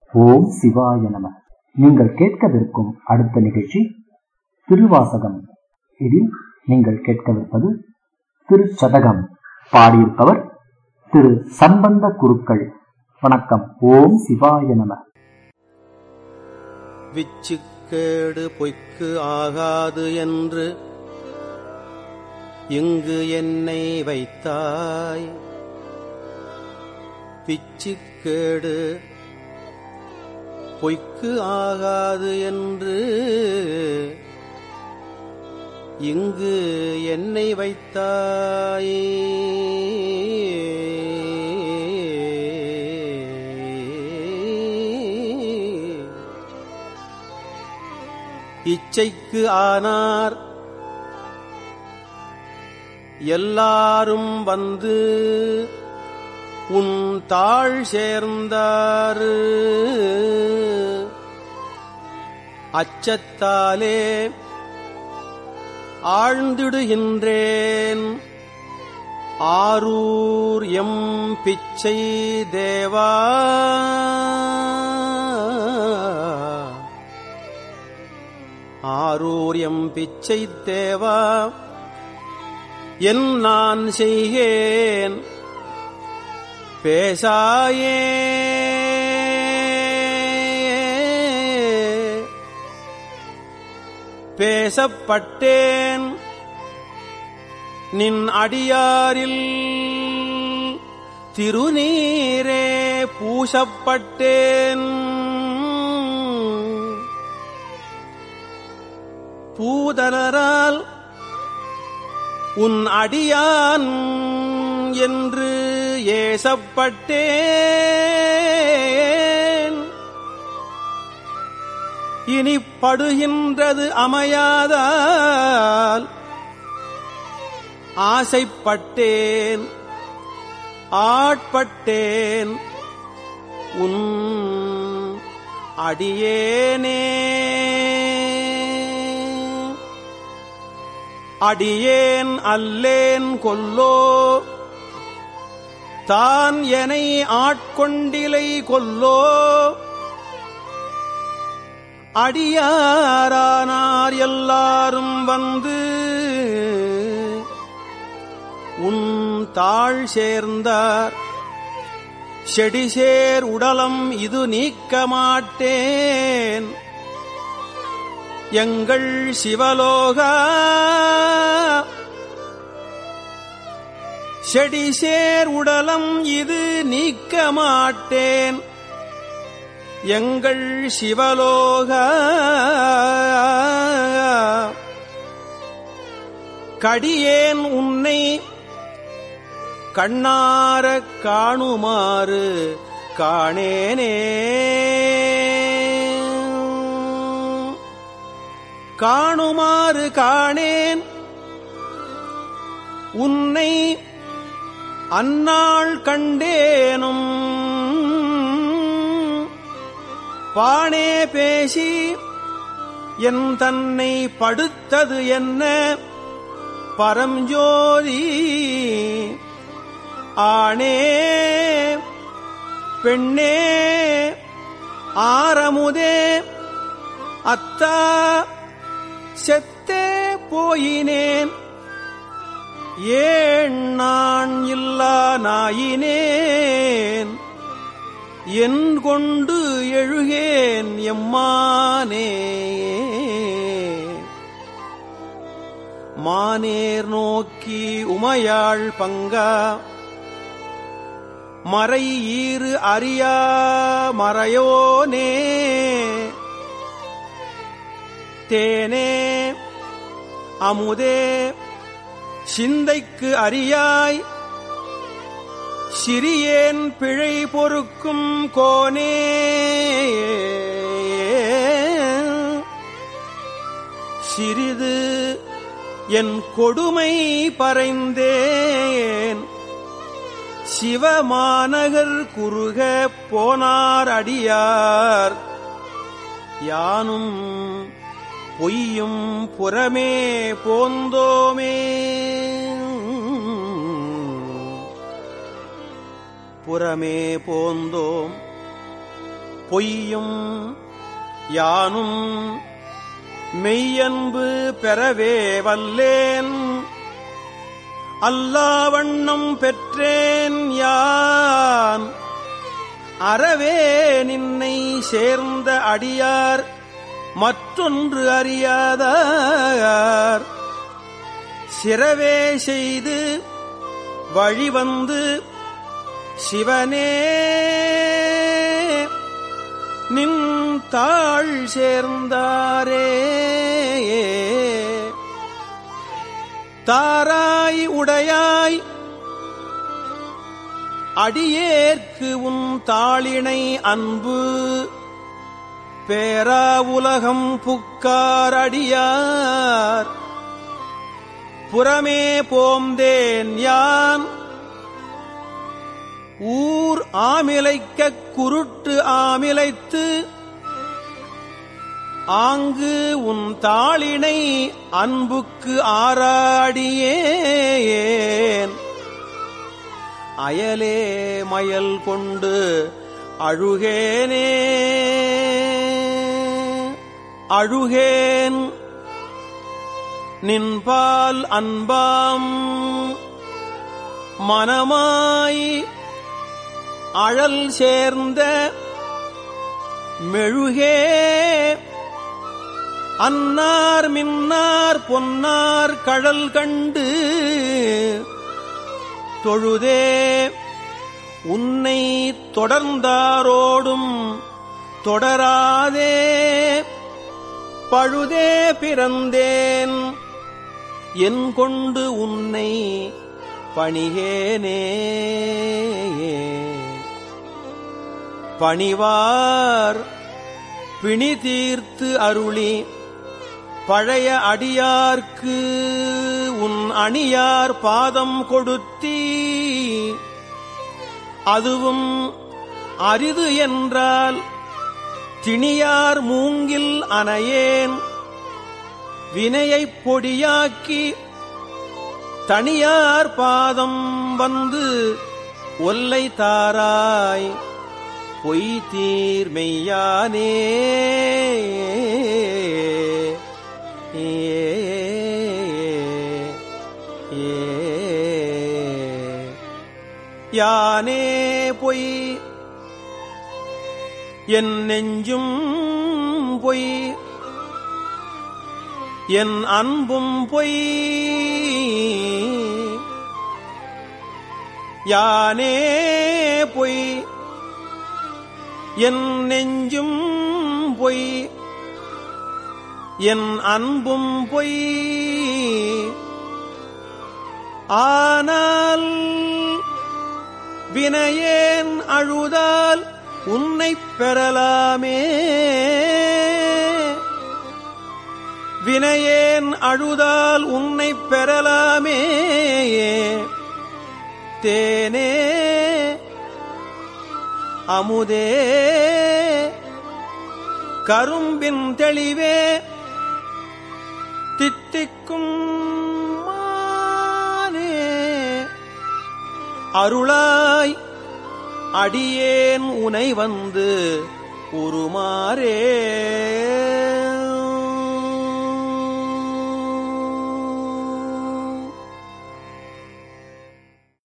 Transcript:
ஓம் சிவாய நம நீங்கள் கேட்கவிருக்கும் அடுத்த நிகழ்ச்சி திருவாசகம் இதில் நீங்கள் கேட்கவிருப்பது திருச்சதகம் பாடியிருப்பவர் திரு சம்பந்த குருக்கள் வணக்கம் ஓம் சிவாய நம விச்சுக்கேடு பொய்க்கு ஆகாது என்று இங்கு என்னை வைத்தாய் பிச்சுக்கேடு பொய்க்கு ஆகாது என்று இங்கு என்னை வைத்தாய் இச்சைக்கு ஆனார் எல்லாரும் வந்து உன் தாழ் சேர்ந்தாரு அச்சத்தாலே ஆழ்ந்திடுகின்றேன் ஆரூர் எம் பிச்சை தேவா ஆரூர் எம் பிச்சை தேவா என் நான் செய்கேன் பேசாயே பேசப்பட்டேன் நின் அடியாரில் திருநீரே பூசப்பட்டேன் பூதலரால் உன் அடியான் என்று ஏசப்பட்டேன் இனி படுகின்றது அமையாதால் ஆசைப்பட்டேன் ஆட்பட்டேன் உன் அடியேனே அடியேன் அல்லேன் கொல்லோ தான் எனை ஆட்கொண்டிலை கொல்லோ அடியாரானார் எல்லாரும் வந்து உன் தாழ் சேர்ந்தார் செடிசேர் உடலம் இது நீக்க மாட்டேன் எங்கள் சிவலோகா செடிசேர் உடலம் இது நீக்க மாட்டேன் எங்கள் சிவலோக கடியேன் உன்னை கண்ணார காணுமாறு காணேனே காணுமாறு காணேன் உன்னை அந்நாள் கண்டேனும் பானே பேசி என் தன்னை படுத்தது என்ன பரம்ஜோதி ஆணே பெண்ணே ஆரமுதே அத்தா செத்தே போயினேன் ஏன் நான் இல்லா நாயினேன் என் கொண்டு எழுகேன் எம்மானே மானேர் நோக்கி உமையாள் பங்கா மறை ஈறு அறியா மறையோனே தேனே அமுதே சிந்தைக்கு அறியாய் சிறியேன் பிழை பொறுக்கும் கோனே சிறிது என் கொடுமை பறைந்தேன் சிவமாநகர் குறுக போனார் அடியார் யானும் பொய்யும் புறமே போந்தோமே புறமே போந்தோம் பொய்யும் யானும் மெய்யன்பு பெறவே வல்லேன் அல்லாவண்ணம் பெற்றேன் யான் அறவே நின்னை சேர்ந்த அடியார் மற்றொன்று அறியாதார் சிறவே செய்து வழிவந்து சிவனே நின் தாழ் சேர்ந்தாரே தாராய் உடையாய் அடியேற்கு உன் தாளினை அன்பு பேரா உலகம் புக்கார் அடியார் புறமே போந்தேன் யான் ஊர் ஆமிலைக்க குருட்டு ஆமிலைத்து ஆங்கு உன் தாளினை அன்புக்கு ஆராடியேன் அயலே மயல் கொண்டு அழுகேனே அழுகேன் நின்பால் அன்பாம் மனமாய் அழல் சேர்ந்த மெழுகே அன்னார் மின்னார் பொன்னார் கழல் கண்டு தொழுதே உன்னை தொடர்ந்தாரோடும் தொடராதே பழுதே பிறந்தேன் என் கொண்டு உன்னை பணிகேனே பணிவார் பிணி தீர்த்து அருளி பழைய அடியார்க்கு உன் அணியார் பாதம் கொடுத்தீ அதுவும் அரிது என்றால் திணியார் மூங்கில் அணையேன் வினையைப் பொடியாக்கி தனியார் பாதம் வந்து ஒல்லை தாராய் பொய் தீர் மெய்யானே ஏ ஏ யானே பொய் என் நெஞ்சும் பொய் என் அன்பும் பொய் யானே பொய் என் நெஞ்சும் பொய் என் அன்பும் பொய் ஆனால் வினையேன் அழுதால் உன்னைப் பெறலாமே வினையேன் அழுதால் உன்னைப் பெறலாமே தேனே அமுதே கரும்பின் தெளிவே தித்திக்கும் மானே அருளாய் அடியேன் உனை வந்து உருமாறே